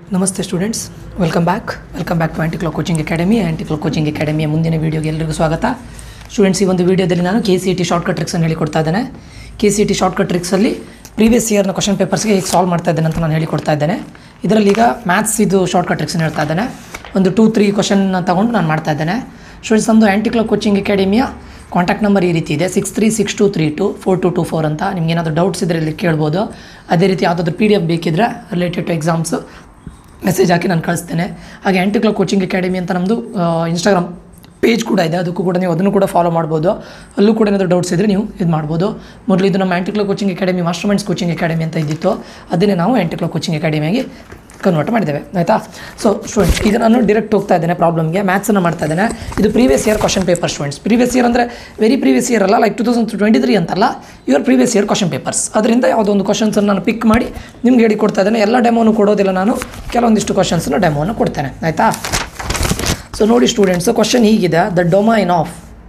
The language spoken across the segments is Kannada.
ನಮಸ್ತೆ students welcome back welcome back to Anticlo coaching academy Anticlo coaching ಅಕಾಡೆಮಿಯ ಮುಂದಿನ ವೀಡಿಯೋಗೆ ಎಲ್ಲರಿಗೂ ಸ್ವಾಗತ ಸ್ಟೂಡೆಂಟ್ಸ್ ಈ ಒಂದು ವೀಡಿಯೋದಲ್ಲಿ ನಾನು K C E T shortcut ಟ್ರಿಕ್ಸನ್ನು ಹೇಳಿಕೊಡ್ತಾ ಇದ್ದೇನೆ K C E T shortcut ಟ್ರಿಕ್ಸಲ್ಲಿ ಪ್ರೀವಿಯಸ್ ಇಯರ್ನ ಕ್ವಶನ್ ಪೇಪರ್ಸ್ಗೆ ಹೇಗೆ ಸಾಲ್ವ್ ಮಾಡ್ತಾ ಇದ್ದೇನೆ ಅಂತ ನಾನು ಹೇಳಿಕೊಡ್ತಾ ಇದ್ದೇನೆ ಇದರಲ್ಲಿ ಈಗ ಮ್ಯಾಥ್ಸ್ ಇದು ಶಾರ್ಟ್ಕಟ್ ಟ್ರಿಕ್ಸನ್ನು ಹೇಳ್ತಾ ಇದ್ದೇನೆ ಒಂದು ಟೂ ತ್ರೀ ಕ್ವಶನ್ನ ತಗೊಂಡು ನಾನು ಮಾಡ್ತಾ ಇದ್ದೇನೆ ಸ್ಟೂಡೆಂಟ್ಸ್ ನಮ್ಮದು ಆ್ಯಂಟಿಕ್ಲೋ ಕೋಚಿಂಗ್ ಅಕಾಡೆಮಿಯ ಕಾಂಟ್ಯಾಕ್ಟ್ ನಂಬರ್ ಈ ರೀತಿ ಇದೆ six three six two three two four two two four ಅಂತ ನಿಮ್ಗೆ ಏನಾದರೂ ಡೌಟ್ಸ್ ಇದ್ದರೆ ಇಲ್ಲಿ ಕೇಳ್ಬೋದು ಅದೇ ರೀತಿ ಯಾವುದಾದ್ರೂ ಪಿ ಡಿ ಎಫ್ ಬೇಕಿದ್ರೆ ರಿಲೇಟೆಡ್ ಟು ಎಕ್ಸಾಮ್ಸು ಮೆಸೇಜ್ ಹಾಕಿ ನಾನು ಕಳಿಸ್ತೇನೆ ಹಾಗೆ ಆ್ಯಂಟಿಕ್ಲೋ ಕೋಚಿಂಗ್ ಅಕಾಡೆಮಿ ಅಂತ ನಮ್ಮದು ಇನ್ಸ್ಟಾಗ್ರಾಮ್ ಪೇಜ್ ಕೂಡ ಇದೆ ಅದಕ್ಕೂ ಕೂಡ ನೀವು ಅದನ್ನು ಕೂಡ ಫಾಲೋ ಮಾಡ್ಬೋದು ಅಲ್ಲೂ ಕೂಡ ಏನಾದರೂ ಡೌಟ್ಸ್ ಇದ್ದರೆ ನೀವು ಇದು ಮಾಡ್ಬೋದು ಮೊದಲು ಇದು ನಮ್ಮ Anticlo coaching academy master minds coaching academy ಅಂತ ಇದ್ದಿತ್ತು ಅದನ್ನೇ ನಾವು ಆ್ಯಂಟಿಕ್ಲೋ ಕೋಚಿಂಗ್ ಅಕಾಡೆಮಿಯಾಗಿ ಕನ್ವರ್ಟ್ ಮಾಡಿದ್ದೇವೆ ಆಯಿತಾ ಸೊ ಸ್ಟೂಡೆಂಟ್ಸ್ ಈಗ ನಾನು ಡೈರೆಕ್ಟ್ ಹೋಗ್ತಾ ಇದ್ದೇನೆ ಪ್ರಾಬ್ಲಮ್ಗೆ ಮ್ಯಾಥ್ಸನ್ನು ಮಾಡ್ತಾ ಇದ್ದೇನೆ ಇದು previous year question paper students previous year ಅಂದರೆ ವೆರಿ ಪ್ರೀವಿಯಸ್ ಇಯರ್ ಅಲ್ಲ like two thousand twenty three ಅಂತಲ್ಲ your previous year question papers ಅದರಿಂದ ಯಾವುದೋ ಒಂದು ಕ್ವಶನ್ಸನ್ನು ನಾನು ಪಿಕ್ ಮಾಡಿ ನಿಮ್ಗೆ ಹೇಳಿ ಕೊಡ್ತಾ ಇದ್ದೇನೆ ಎಲ್ಲ ಡೆಮೋನು ಕೊಡೋದಿಲ್ಲ ನಾನು ಕೆಲವೊಂದಿಷ್ಟು ಕ್ವಶನ್ಸನ್ನು ಡೆಮೋನ ಕೊಡ್ತೇನೆ ಆಯಿತಾ ಸೊ ನೋಡಿ ಸ್ಟೂಡೆಂಟ್ಸ್ ಕ್ವಶನ್ ಹೀಗಿದೆ the domain of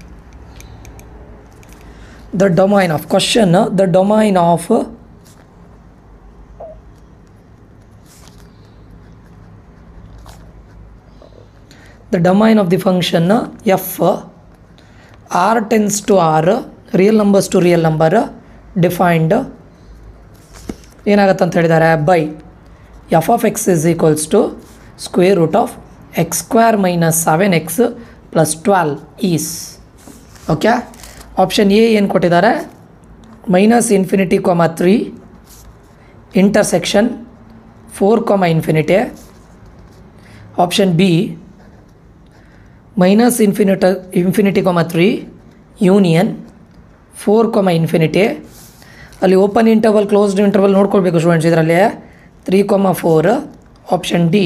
the domain of question the domain of the domain of the function f r tends to r real numbers to real number defined ಏನಾಗುತ್ತೆ ಅಂತ ಹೇಳಿದ್ದಾರೆ by F of X is equals to square root of X square minus seven X plus twelve is okay option A ಏನು ಕೊಟ್ಟಿದ್ದಾರೆ minus infinity comma three intersection four comma infinity option B minus infinity infinity comma three union four comma infinity ಅಲ್ಲಿ ಓಪನ್ ಇಂಟರ್ವಲ್ ಕ್ಲೋಸ್ಡ್ ಇಂಟರ್ವಲ್ ನೋಡ್ಕೊಳ್ಬೇಕು ಸ್ಟೂಡೆಂಟ್ಸ್ ಇದರಲ್ಲಿ three comma four option D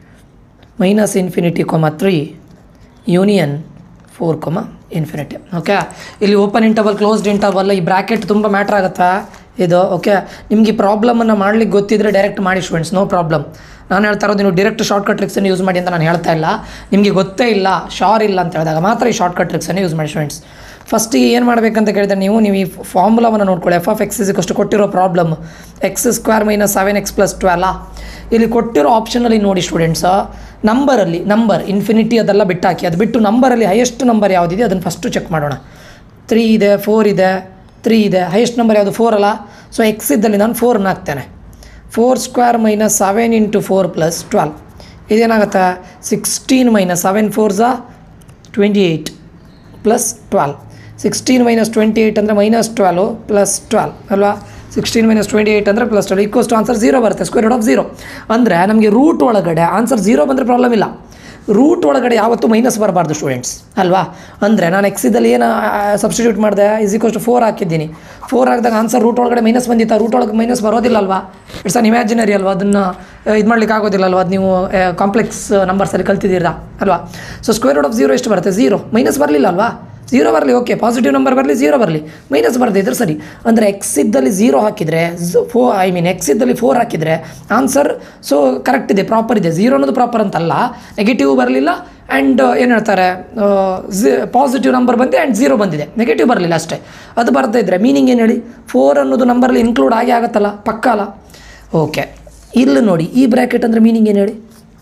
minus infinity comma three union four comma infinity okay ಇಲ್ಲಿ ಓಪನ್ ಇಂಟರ್ವಲ್ ಕ್ಲೋಸ್ಡ್ ಇಂಟರ್ವಲ್ ಈ ಬ್ರ್ಯಾಕೆಟ್ ತುಂಬ ಮ್ಯಾಟ್ರ್ ಆಗುತ್ತಾ ಇದು ಓಕೆ ನಿಮಗೆ ಈ ಪ್ರಾಬ್ಲಮನ್ನು ಮಾಡ್ಲಿಕ್ಕೆ ಗೊತ್ತಿದ್ರೆ ಡೈರೆಕ್ಟ್ ಮಾಡಿ ಸ್ಟೂಡೆಂಟ್ಸ್ ನೋ ಪ್ರಾಬ್ಲಮ್ ನಾನು ಹೇಳ್ತಾ ಇರೋದು ನೀವು ಡೈರೆಕ್ಟ್ ಶಾರ್ಟ್ಕಟ್ ಟ್ರಿಕ್ಸನ್ನು ಯೂಸ್ ಮಾಡಿ ಅಂತ ನಾನು ಹೇಳ್ತಾ ಇಲ್ಲ ನಿಮಗೆ ಗೊತ್ತೇ ಇಲ್ಲ ಶಾರ್ ಇಲ್ಲ ಅಂತ ಹೇಳಿದಾಗ ಮಾತ್ರ ಈ ಶಾರ್ಟ್ಕಟ್ ಟ್ರಿಕ್ಸನ್ನು ಯೂಸ್ ಮಾಡಿ ಸ್ಟೂಡೆಂಟ್ಸ್ ಫಸ್ಟಿಗೆ ಏನು ಮಾಡಬೇಕಂತ ಕೇಳಿದ್ರೆ ನೀವು ನೀವು ಈ ಫಾರ್ಮುಲಾವನ್ನು ನೋಡ್ಕೊಳ್ಳಿ ಎಫ್ ಆಫ್ ಎಕ್ಸ್ ಅಷ್ಟು ಕೊಟ್ಟಿರೋ problem X square minus seven X plus ಟ್ವೆಲ್ಲ ಇಲ್ಲಿ ಕೊಟ್ಟಿರೋ ಆಪ್ಷನಲ್ಲಿ ನೋಡಿ ಸ್ಟೂಡೆಂಟ್ಸ್ ನಂಬರಲ್ಲಿ ನಂಬರ್ ಇನ್ಫಿನಿಟಿ ಅದೆಲ್ಲ ಬಿಟ್ಟಾಕಿ ಅದು ಬಿಟ್ಟು ನಂಬರಲ್ಲಿ ಹೈಯೆಸ್ಟ್ ನಂಬರ್ ಯಾವುದಿದೆ ಅದನ್ನು ಫಸ್ಟು ಚೆಕ್ ಮಾಡೋಣ ತ್ರೀ ಇದೆ ಫೋರ್ ಇದೆ ತ್ರೀ ಇದೆ ಹೈಯೆಸ್ಟ್ ನಂಬರ್ ಯಾವುದು ಫೋರ್ ಅಲ್ಲ ಸೊ ಎಕ್ಸ್ ಇದ್ದಲ್ಲಿ ನಾನು ಫೋರ್ನ ಹಾಕ್ತೇನೆ four square minus seven into four plus twelve ಇದೇನಾಗುತ್ತೆ ಸಿಕ್ಸ್ಟೀನ್ ಮೈನಸ್ ಸೆವೆನ್ ಫೋರ್ ಝಾ twenty eight plus twelve sixteen minus twenty eight ಅಂದರೆ ಮೈನಸ್ ಟ್ವೆಲ್ವು ಪ್ಲಸ್ ಟ್ವೆಲ್ ಅಲ್ವಾ ಸಿಕ್ಸ್ಟೀನ್ ಮೈನಸ್ ಟ್ವೆಂಟಿ ಏಯ್ಟ್ ಅಂದರೆ plus twelve equals to answer zero ಬರುತ್ತೆ ಸ್ಕ್ವೇರ್ ರೂಟ್ ಆಫ್ ಝೀರೋ ಅಂದರೆ ನಮಗೆ ರೂಟ್ ಒಳಗಡೆ ಆನ್ಸರ್ ಝೀರೋ ಬಂದರೆ ಪ್ರಾಬ್ಲಮ್ ಇಲ್ಲ ರೂಟ್ ಒಳಗಡೆ ಯಾವತ್ತೂ ಮೈನಸ್ ಬರಬಾರ್ದು ಸ್ಟೂಡೆಂಟ್ಸ್ ಅಲ್ವಾ ಅಂದರೆ ನಾನು ಎಕ್ಸಿದಲ್ಲಿ ಏನು ಸಬ್ಸ್ಟಿಟ್ಯೂಟ್ ಮಾಡಿದೆ ಇಸ್ ಈಕ್ವಸ್ ಟು ಫೋರ್ ಹಾಕಿದ್ದೀನಿ ಫೋರ್ ಹಾಕಿದಾಗ ಆನ್ಸರ್ ರೂಟ್ ಒಳಗಡೆ ಮೈನಸ್ ಬಂದಿತ್ತು ರೂಟ್ ಒಳಗೆ ಮೈನಸ್ ಬರೋದಿಲ್ಲ ಅಲ್ವಾ ಇಟ್ಸ್ ಅನ್ ಇಮ್ಯಾಜಿನರಿ ಅಲ್ವಾ ಅದನ್ನು ಇದು ಮಾಡ್ಲಿಕ್ಕೆ ಆಗೋದಿಲ್ಲ ಅಲ್ವಾ ಅದು ನೀವು ಕಾಂಪ್ಲೆಕ್ಸ್ ನಂಬರ್ಸಲ್ಲಿ ಕಲ್ತಿದ್ದೀರಾ ಅಲ್ವಾ so square root of zero ಎಷ್ಟು ಬರುತ್ತೆ ಝೀರೋ ಮೈನಸ್ ಬರಲಿಲ್ಲ ಅಲ್ವಾ ಝೀರೋ ಬರಲಿ ಓಕೆ ಪಾಸಿಟಿವ್ ನಂಬರ್ ಬರಲಿ ಝೀರೋ ಬರಲಿ ಮೈನಸ್ ಬರ್ದಿದ್ರೆ ಸರಿ ಅಂದರೆ ಎಕ್ಸ್ ಇದ್ದಲ್ಲಿ ಝೀರೋ ಹಾಕಿದರೆ ಫೋ ಐ ಮೀನ್ ಎಕ್ಸ್ ಇದ್ದಲ್ಲಿ ಫೋರ್ ಹಾಕಿದರೆ ಆನ್ಸರ್ ಸೊ ಕರೆಕ್ಟ್ ಇದೆ ಪ್ರಾಪರ್ ಇದೆ ಝೀರೋ ಅನ್ನೋದು ಪ್ರಾಪರ್ ಅಂತಲ್ಲ ನೆಗೆಟಿವ್ ಬರಲಿಲ್ಲ ಆ್ಯಂಡ್ ಏನು ಹೇಳ್ತಾರೆ ಝಿ ಪಾಸಿಟಿವ್ ನಂಬರ್ ಬಂದಿದೆ ಆ್ಯಂಡ್ ಝೀರೋ ಬಂದಿದೆ ನೆಗೆಟಿವ್ ಬರಲಿಲ್ಲ ಅಷ್ಟೇ ಅದು ಬರ್ತಾ ಇದ್ದರೆ ಮೀನಿಂಗ್ ಏನು ಹೇಳಿ ಫೋರ್ ಅನ್ನೋದು ನಂಬರಲ್ಲಿ ಇನ್ಕ್ಲೂಡ್ ಆಗೇ ಆಗುತ್ತಲ್ಲ ಪಕ್ಕ ಅಲ್ಲ ಓಕೆ ಇಲ್ಲಿ ನೋಡಿ ಈ ಬ್ರ್ಯಾಕೆಟ್ ಅಂದರೆ ಮೀನಿಂಗ್ ಏನು ಹೇಳಿ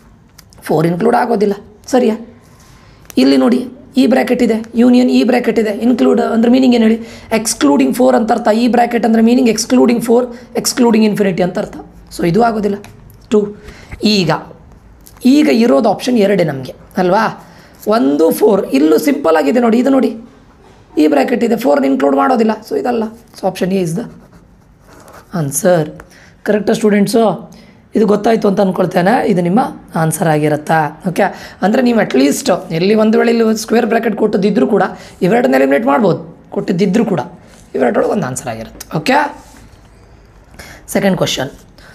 ಫೋರ್ ಇನ್ಕ್ಲೂಡ್ ಆಗೋದಿಲ್ಲ ಸರಿಯಾ ಇಲ್ಲಿ ನೋಡಿ ಈ ಬ್ರ್ಯಾಕೆಟ್ ಇದೆ ಯೂನಿಯನ್ ಈ ಬ್ರ್ಯಾಕೆಟ್ ಇದೆ ಇನ್ಕ್ಲೂಡ್ ಅಂದರೆ ಮೀನಿಂಗ್ ಏನು ಹೇಳಿ ಎಕ್ಸ್ಕ್ಲೂಡಿಂಗ್ ಫೋರ್ ಅಂತ ಅರ್ಥ ಈ ಬ್ರ್ಯಾಕೆಟ್ ಅಂದರೆ meaning excluding four excluding infinity ಅಂತ ಅರ್ಥ ಸೊ ಇದು ಆಗೋದಿಲ್ಲ ಟು ಈಗ ಈಗ ಇರೋದು ಆಪ್ಷನ್ ಎರಡೇ ನಮಗೆ ಅಲ್ವಾ ಒಂದು ಫೋರ್ ಇಲ್ಲೂ ಸಿಂಪಲ್ ಆಗಿದೆ ನೋಡಿ ಇದು ನೋಡಿ ಈ ಬ್ರ್ಯಾಕೆಟ್ ಇದೆ ಫೋರ್ನ ಇನ್ಕ್ಲೂಡ್ ಮಾಡೋದಿಲ್ಲ ಸೊ ಇದಲ್ಲ so option A is the answer ಕರೆಕ್ಟಾ ಸ್ಟೂಡೆಂಟ್ಸು ಇದು ಗೊತ್ತಾಯಿತು ಅಂತ ಅಂದ್ಕೊಳ್ತೇನೆ ಇದು ನಿಮ್ಮ ಆನ್ಸರ್ ಆಗಿರುತ್ತಾ ಓಕೆ ಅಂದರೆ ನೀವು ಅಟ್ಲೀಸ್ಟ್ ಎಲ್ಲಿ ಒಂದು ವೇಳೆ ಇಲ್ಲಿ ಸ್ಕ್ವೇರ್ ಬ್ರ್ಯಾಕೆಟ್ ಕೊಟ್ಟದಿದ್ದರೂ ಕೂಡ ಇವೆರಡನ್ನ ಎಲಿಮಿನೇಟ್ ಮಾಡ್ಬೋದು ಕೊಟ್ಟಿದ್ದಿದ್ದರೂ ಕೂಡ ಇವೆರಡರೊಳಗೆ ಒಂದು ಆನ್ಸರ್ ಆಗಿರುತ್ತೆ okay second question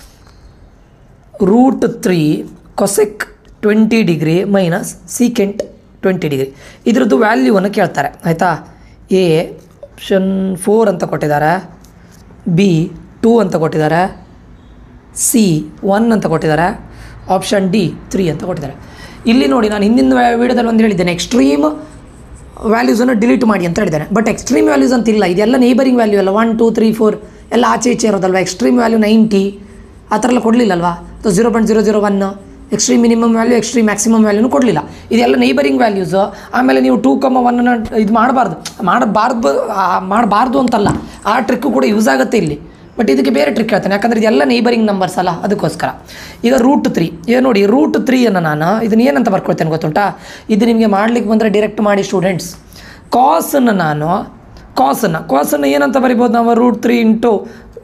root three cosec twenty degree minus secant twenty degree ಇದ್ರದ್ದು ವ್ಯಾಲ್ಯೂವನ್ನು ಕೇಳ್ತಾರೆ ಆಯಿತಾ ಎ ಆಪ್ಷನ್ ಫೋರ್ ಅಂತ ಕೊಟ್ಟಿದ್ದಾರೆ ಬಿ ಟೂ ಅಂತ ಕೊಟ್ಟಿದ್ದಾರೆ ಸಿ ಒನ್ ಅಂತ ಕೊಟ್ಟಿದ್ದಾರೆ ಆಪ್ಷನ್ ಡಿ ತ್ರೀ ಅಂತ ಕೊಟ್ಟಿದ್ದಾರೆ ಇಲ್ಲಿ ನೋಡಿ ನಾನು ಹಿಂದಿನ ವೀಡಿಯೋದಲ್ಲಿ ಒಂದು ಹೇಳಿದ್ದೇನೆ ಎಕ್ಸ್ಟ್ರೀಮ್ ವ್ಯಾಲ್ಯೂಸನ್ನು ಡಿಲೀಟ್ ಮಾಡಿ ಅಂತ ಹೇಳಿದ್ದೇನೆ ಬಟ್ ಎಕ್ಸ್ಟ್ರೀಮ್ ವ್ಯಾಲ್ಯೂಸ್ ಅಂತ ಇಲ್ಲ ಇದೆಲ್ಲ ನೇಬರಿಂಗ್ ವ್ಯಾಲ್ಯೂ ಅಲ್ಲ ಒನ್ ಟೂ ತ್ರೀ ಫೋರ್ ಎಲ್ಲ ಆಚೆ ಈಚೆ ಇರೋದಲ್ವ ಎಕ್ಸ್ಟ್ರೀಮ್ ವ್ಯಾಲ್ಯೂ ನೈಂಟಿ ಆ ಥರ ಎಲ್ಲ ಕೊಡಲಿಲ್ಲಲ್ವಾ ಅಥವಾ zero point zero zero one extreme minimum value extreme maximum ವ್ಯಾಲ್ಯೂನು ಕೊಡಲಿಲ್ಲ ಇದೆಲ್ಲ ನೈಬರಿಂಗ್ ವ್ಯಾಲ್ಯೂಸು ಆಮೇಲೆ ನೀವು ಟೂ ಕಮ್ಮ ಒನ್ನ ಇದು ಮಾಡಬಾರ್ದು ಮಾಡಬಾರ್ದು ಮಾಡಬಾರ್ದು ಅಂತಲ್ಲ ಆ ಟ್ರಿಕ್ಕು ಕೂಡ ಯೂಸ್ ಆಗುತ್ತೆ ಇಲ್ಲಿ ಬಟ್ ಇದಕ್ಕೆ ಬೇರೆ ಟ್ರಿಕ್ ಹೇಳ್ತೇನೆ ಯಾಕಂದರೆ ಇದೆಲ್ಲ ನೈಬರಿಂಗ್ ನಂಬರ್ಸ್ ಅಲ್ಲ ಅದಕ್ಕೋಸ್ಕರ ಈಗ ರೂಟ್ ತ್ರೀ ಈಗ ನೋಡಿ ರೂಟ್ ತ್ರೀಯನ್ನು ನಾನು ಇದನ್ನ ಏನಂತ ಬರ್ಕೊಳ್ತೇನೆ ಗೊತ್ತುಂಟಾ ಇದು ನಿಮಗೆ ಮಾಡ್ಲಿಕ್ಕೆ ಬಂದರೆ ಡೈರೆಕ್ಟ್ ಮಾಡಿ ಸ್ಟೂಡೆಂಟ್ಸ್ ಕಾಸನ್ನು ನಾನು ಕಾಸನ್ನು ಕಾಸನ್ನು ಏನಂತ ಬರಿಬೋದು ನಾವು ರೂಟ್ ತ್ರೀ ಇಂಟು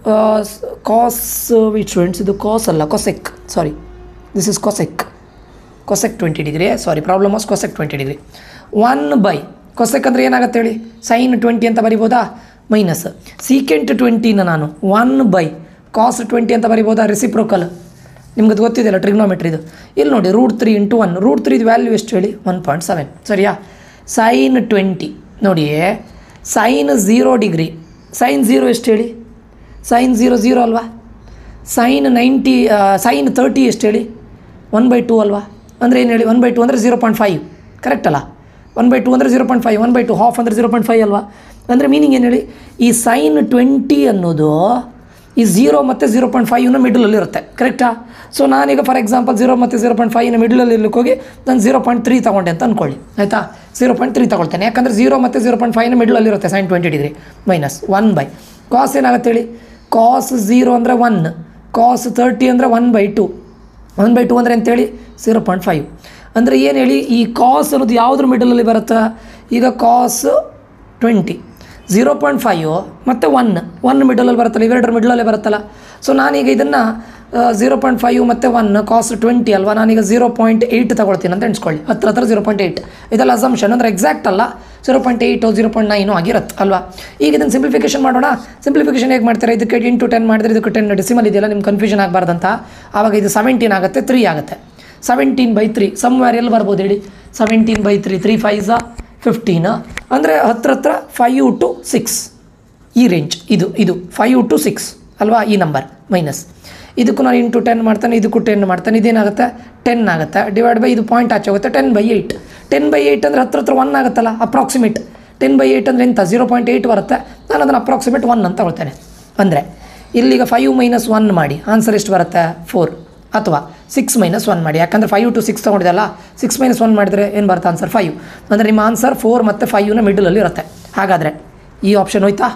ಕಾಸ್ ವಿಟ್ ಸ್ಟೂಡೆಂಟ್ಸ್ ಇದು ಕಾಸ್ ಅಲ್ಲ cosec sorry this is cosec cosec twenty degree sorry problem was cosec twenty degree one by cosec ಅಂದರೆ ಏನಾಗುತ್ತೆ ಹೇಳಿ ಸೈನ್ ಟ್ವೆಂಟಿ ಅಂತ ಬರಿಬೋದಾ ಮೈನಸ್ ಸೀಕೆಂಟ್ ಟ್ವೆಂಟಿನ ನಾನು ಒನ್ ಬೈ ಕಾಸ್ ಟ್ವೆಂಟಿ ಅಂತ ಬರಿಬೋದಾ ರೆಸಿಪ್ರೋಕಲ್ ನಿಮ್ಗೆ ಅದು ಗೊತ್ತಿದೆಯಲ್ಲ ಟ್ರಿಗ್ನೋಮೆಟ್ರಿದು ಇಲ್ಲಿ ನೋಡಿ root three into one root ತ್ರೀದು ವ್ಯಾಲ್ಯೂ ಎಷ್ಟು ಹೇಳಿ ಒನ್ ಪಾಯಿಂಟ್ ಸೆವೆನ್ ಸರಿಯಾ ಸೈನ್ ಟ್ವೆಂಟಿ ನೋಡಿ sine zero degree sine zero ಎಷ್ಟು ಹೇಳಿ ಸೈನ್ ಝೀರೋ ಝೀರೋ ಅಲ್ವಾ ಸೈನ್ ನೈಂಟಿ ಸೈನ್ ತರ್ಟಿ ಎಷ್ಟು ಹೇಳಿ ಒನ್ ಬೈ ಟೂ ಅಲ್ವಾ ಅಂದರೆ ಏನು ಹೇಳಿ ಒನ್ ಬೈ ಟು ಅಂದರೆ ಝೀರೋ ಪಾಯಿಂಟ್ ಫೈವ್ ಕರೆಕ್ಟ್ ಅಲ್ಲ ಒನ್ ಬೈ ಟು ಅಂದರೆ zero point five one by two half ಅಂದರೆ ಝೀರೋ ಪಾಯಿಂಟ್ ಫೈವ್ ಅಲ್ವಾ ಅಂದರೆ ಮೀನಿಂಗ್ ಏನು ಹೇಳಿ ಈ ಸೈನ್ ಟ್ವೆಂಟಿ ಅನ್ನೋದು ಈ ಝೀರೋ ಮತ್ತು ಝೀರೋ ಪಾಯಿಂಟ್ ಫೈವ್ನ ಮಿಡಲಲ್ಲಿ ಇರುತ್ತೆ ಕರೆಕ್ಟಾ ಸೊ ನಾನೀಗ ಫಾರ್ ಎಕ್ಸಾಂಪಲ್ ಝೀರೋ ಮತ್ತು ಝೀರೋ ಪಾಯಿಂಟ್ ಫೈವ್ನ ಮಿಡಲಲ್ಲಿ ಇರ್ಲಿಕ್ಕೆ ಹೋಗಿ ನಾನು ಝೀರೋ ಪಾಯಿಂಟ್ ತ್ರೀ ತೊಗೊಂಡೆ ಅಂತ ಅಂದ್ಕೊಳ್ಳಿ ಆಯಿತಾ ಝೀರೋ ಪಾಯಿಂಟ್ ತ್ರೀ ತೊಗೊಳ್ತೇನೆ ಯಾಕಂದರೆ ಝೀರೋ ಮತ್ತು ಝೀರೋ ಪಾಯಿಂಟ್ ಫೈವ್ನ ಮಿಡಲಲ್ಲಿ ಇರುತ್ತೆ sine twenty degree minus one by cos ಏನಾಗುತ್ತೆ ಹೇಳಿ ಕಾಸ್ ಝೀರೋ ಅಂದರೆ ಒನ್ ಕಾಸ್ ತರ್ಟಿ ಅಂದರೆ one by two one by two ಅಂದರೆ ಅಂತೇಳಿ ಝೀರೋ ಪಾಯಿಂಟ್ ಫೈವ್ ಅಂದರೆ ಏನು ಹೇಳಿ ಈ ಕಾಸ್ ಅನ್ನೋದು ಯಾವುದ್ರ ಮಿಡಲಲ್ಲಿ ಬರುತ್ತೆ ಈಗ cos twenty zero point five ಮತ್ತು ಒನ್ ಒನ್ ಮಿಡಲಲ್ಲಿ ಬರುತ್ತಲ್ಲ ಇವೆರಡರ ಮಿಡಲಲ್ಲೇ ಬರುತ್ತಲ್ಲ ಸೊ ನಾನೀಗ ಇದನ್ನು ಝೀರೋ ಪಾಯಿಂಟ್ ಫೈವ್ ಮತ್ತು ಒನ್ ಕಾಸ್ಟ್ ಟ್ವೆಂಟಿ ಅಲ್ವಾ ನಾನೀಗ ಝೀರೋ ಪಾಯಿಂಟ್ ಏಯ್ಟ್ ತಗೊಳ್ತೀನಿ ಅಂತ ಎಣಿಸ್ಕೊಳ್ಳಿ ಹತ್ರ ಹತ್ರ ಝೀರೋ ಪಾಯಿಂಟ್ ಏಯ್ಟ್ ಇದೆಲ್ಲ ಅಸಂಪ್ಷನ್ ಅಂದರೆ ಎಕ್ಸಾಕ್ಟ್ ಅಲ್ಲ zero point eight zero point nine ಆಗಿರುತ್ತೆ ಅಲ್ವಾ ಈಗ ಇದನ್ನು ಸಿಂಪ್ಲಿಫಿಕೇಶನ್ ಮಾಡೋಣ ಸಿಂಪ್ಲಿಫಿಕೇಶನ್ ಹೇಗೆ ಮಾಡ್ತಾರೆ ಇದಕ್ಕೆ ಇಂಟು ಟೆನ್ ಮಾಡಿದ್ರೆ ಇದಕ್ಕೆ ಟೆನ್ ಡೆಸಿಮಲ್ ಇದೆಯಲ್ಲ ನಿಮ್ಗೆ ಕನ್ಫ್ಯೂಷನ್ ಆಗಬಾರ್ದಂತ ಆವಾಗ ಇದು ಸೆವೆಂಟೀನ್ ಆಗುತ್ತೆ ತ್ರೀ ಆಗುತ್ತೆ ಸೆವೆಂಟೀನ್ ಬೈ ತ್ರೀ ಸಮ್ವೇರ್ ಎಲ್ಲಿ ಬರ್ಬೋದು ಹೇಳಿ seventeen by three three fives fifteen ಅಂದರೆ ಹತ್ರ ಹತ್ರ ಫೈವ್ ಟು ಸಿಕ್ಸ್ ಈ ರೇಂಜ್ ಇದು ಇದು ಫೈವ್ ಟು ಸಿಕ್ಸ್ ಅಲ್ವಾ ಈ ನಂಬರ್ ಮೈನಸ್ ಇದಕ್ಕೂ ನಾನು ಇಂಟು ಟೆನ್ ಮಾಡ್ತಾನೆ ಇದಕ್ಕೂ ಟೆನ್ ಮಾಡ್ತಾನೆ ಇದೇನಾಗುತ್ತೆ ಟೆನ್ ಆಗುತ್ತೆ ಡಿವೈಡ್ ಬೈ ಇದು ಪಾಯಿಂಟ್ ಆಚೆ ಹೋಗುತ್ತೆ ten by eight ten by eight ಅಂದರೆ ಹತ್ರ ಹತ್ರ ಒನ್ ಆಗುತ್ತಲ್ಲ ಅಪ್ರಾಕ್ಸಿಮೇಟ್ ಟೆನ್ ಬೈ ಏಯ್ಟ್ ಅಂದರೆ ಎಂತ ಝೀರೋ ಪಾಯಿಂಟ್ ಏಯ್ಟ್ ಬರುತ್ತೆ ನಾನು ಅದನ್ನು ಅಪ್ರಾಕ್ಸಿಮೇಟ್ ಒನ್ ಅಂತ ಹೇಳ್ತೇನೆ ಅಂದರೆ ಇಲ್ಲಿಗ ಫೈವ್ ಮೈನಸ್ ಒನ್ ಮಾಡಿ ಆನ್ಸರ್ ಎಷ್ಟು ಬರುತ್ತೆ ಫೋರ್ ಅಥವಾ ಸಿಕ್ಸ್ ಮೈನಸ್ ಒನ್ ಮಾಡಿ ಯಾಕಂದರೆ ಫೈವ್ ಟು ಸಿಕ್ಸ್ ತೊಗೊಂಡಿದ್ದಲ್ಲ ಸಿಕ್ಸ್ ಮೈನಸ್ ಒನ್ ಮಾಡಿದರೆ ಏನು ಬರುತ್ತೆ ಆನ್ಸರ್ ಫೈವ್ ಅಂದರೆ ನಿಮ್ಮ ಆನ್ಸರ್ ಫೋರ್ ಮತ್ತು ಫೈವ್ನ ಮಿಡಲಲ್ಲಿ ಇರುತ್ತೆ ಹಾಗಾದರೆ ಈ ಆಪ್ಷನ್ ಹೋಯ್ತಾ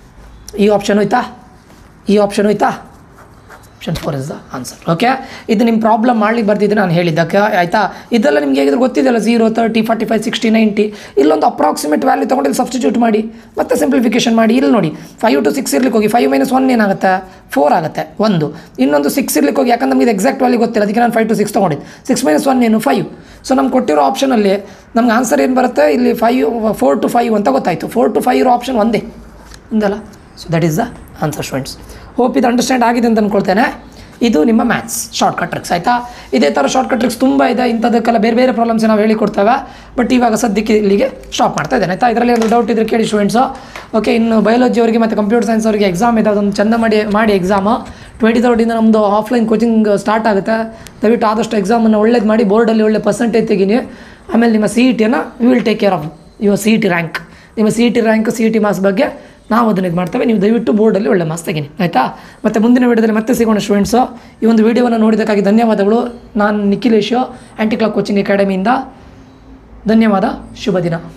ಈ ಆಪ್ಷನ್ ಹೋಯ್ತಾ ಈ ಆಪ್ಷನ್ ಹೋಯ್ತಾ option four is the answer okay ಇದು ನಿಮ್ಮ ಪ್ರಾಬ್ಲಮ್ ಮಾಡ್ಲಿಕ್ಕೆ ಬರ್ತಿದ್ದೆ ನಾನು ಹೇಳಿದ್ದಕ್ಕೆ ಆಯಿತಾ ಇದೆಲ್ಲ ನಿಮ್ಗೆ ಹೇಗಿದ್ರೆ ಗೊತ್ತಿದೆಯಲ್ಲ zero thirty forty five sixty ninety ಇಲ್ಲೊಂದು ಅಪ್ರಾಕ್ಸಿಮೇಟ್ ವ್ಯಾಲ್ಯೂ ತೊಗೊಂಡು ಇಲ್ಲಿ ಸಬ್ಸ್ಟಿಟ್ಯೂಟ್ ಮಾಡಿ ಮತ್ತೆ ಸಿಂಪ್ಲಿಫಿಕೇಶನ್ ಮಾಡಿ ಇಲ್ಲಿ ನೋಡಿ ಫೈವ್ ಟು ಸಿಕ್ಸ್ ಇರ್ಲಿಕ್ಕೆ ಹೋಗಿ ಫೈವ್ ಮೈನಸ್ ಒನ್ ಏನಾಗುತ್ತೆ ಫೋರ್ ಆಗುತ್ತೆ ಒಂದು ಇನ್ನೊಂದು ಸಿಕ್ಸ್ ಇರ್ಲಿಕ್ಕೆ ಹೋಗಿ ಯಾಕಂದ್ರೆ ನಮಗೆ ಎಕ್ಸಾಕ್ಟ್ ವ್ಯಾಲ್ಯೂ ಗೊತ್ತಿಲ್ಲ ಅದಕ್ಕೆ ನಾನು ಫೈವ್ ಟು ಸಿಕ್ಸ್ ತೊಗೊಂಡಿದ್ದು ಸಿಕ್ಸ್ ಮೈನಸ್ ಒನ್ ಏನು ಫೈವ್ ಸೊ ನಮ್ಗೆ ಕೊಟ್ಟಿರೋ ಆಪ್ಷನಲ್ಲಿ ನಮ್ಗೆ ಆನ್ಸರ್ ಏನು ಬರುತ್ತೆ ಇಲ್ಲಿ ಫೈವ್ ಫೋರ್ ಟು ಫೈವ್ ಅಂತ ಗೊತ್ತಾಯಿತು ಫೋರ್ ಟು ಫೈವ್ ಇರೋ ಆಪ್ಷನ್ ಒಂದೇ ಒಂದಲ್ಲ so that is the answer students hope ಇದು ಅಂಡರ್ಸ್ಟ್ಯಾಂಡ್ ಆಗಿದೆ ಅಂತ ಅಂದ್ಕೊಳ್ತೇನೆ ಇದು ನಿಮ್ಮ ಮ್ಯಾಥ್ಸ್ ಶಾರ್ಟ್ಕಟ್ ಟ್ರಿಕ್ಸ್ ಆಯಿತಾ ಇದೇ ಥರ ಶಾರ್ಟ್ಕಟ್ ಟ್ರಿಕ್ಸ್ ತುಂಬ ಇದೆ ಇಂಥದಕ್ಕೆಲ್ಲ ಬೇರೆ ಬೇರೆ ಪ್ರಾಬ್ಲಮ್ಸ್ ನಾವು ಹೇಳಿಕೊಡ್ತೇವೆ ಬಟ್ ಇವಾಗ ಸದ್ಯಕ್ಕೆ ಇಲ್ಲಿಗೆ ಸ್ಟಾಪ್ ಮಾಡ್ತಾ ಇದ್ದೇನೆ ಆಯಿತಾ ಇದರಲ್ಲಿ ಒಂದು ಡೌಟ್ ಇದ್ರೆ ಕೇಳಿ ಸ್ಟೂಡೆಂಟ್ಸು ಓಕೆ ಇನ್ನು ಬಯಾಲಜಿ ಅವರಿಗೆ ಮತ್ತು ಕಂಪ್ಯೂಟರ್ ಸೈನ್ಸ್ ಅವರಿಗೆ ಎಕ್ಸಾಮ್ ಇದೆ ಅದೊಂದು ಚಂದ ಮಾಡಿ ಮಾಡಿ ಎಕ್ಸಾಮು ಟ್ವೆಂಟಿ ತರ್ಡಿಂದ ನಮ್ಮದು ಆಫ್ಲೈನ್ ಕೋಚಿಂಗ್ ಸ್ಟಾರ್ಟ್ ಆಗುತ್ತೆ ದಯವಿಟ್ಟು ಆದಷ್ಟು ಎಕ್ಸಾಮನ್ನು ಒಳ್ಳೇದು ಮಾಡಿ ಬೋರ್ಡಲ್ಲಿ ಒಳ್ಳೆ ಪರ್ಸೆಂಟೇಜ್ ತೆಗೀನಿ ಆಮೇಲೆ ನಿಮ್ಮ ಸಿ ಇ ಟಿಯನ್ನು we will take care of your C E T rank ನಿಮ್ಮ C E T rank C E T marks ಬಗ್ಗೆ ನಾವು ಅದನ್ನು ಇದು ಮಾಡ್ತೇವೆ ನೀವು ದಯವಿಟ್ಟು ಬೋರ್ಡಲ್ಲಿ ಒಳ್ಳೆ ಮಾರ್ಕ್ಸ್ ತೆಗೀನಿ ಆಯಿತಾ ಮತ್ತು ಮುಂದಿನ ವಿಡಿಯೋದಲ್ಲಿ ಮತ್ತೆ ಸಿಗೋಣ ಸ್ಟೂಡೆಂಟ್ಸು ಈ ಒಂದು ವಿಡಿಯೋವನ್ನು ನೋಡಿದ್ದಕ್ಕಾಗಿ ಧನ್ಯವಾದಗಳು ನಾನು ನಿಖಿಲೇಶು ಆ್ಯಂಟಿ ಕ್ಲಾಕ್ ಕೋಚಿಂಗ್ ಅಕಾಡೆಮಿಯಿಂದ ಧನ್ಯವಾದ ಶುಭ ದಿನ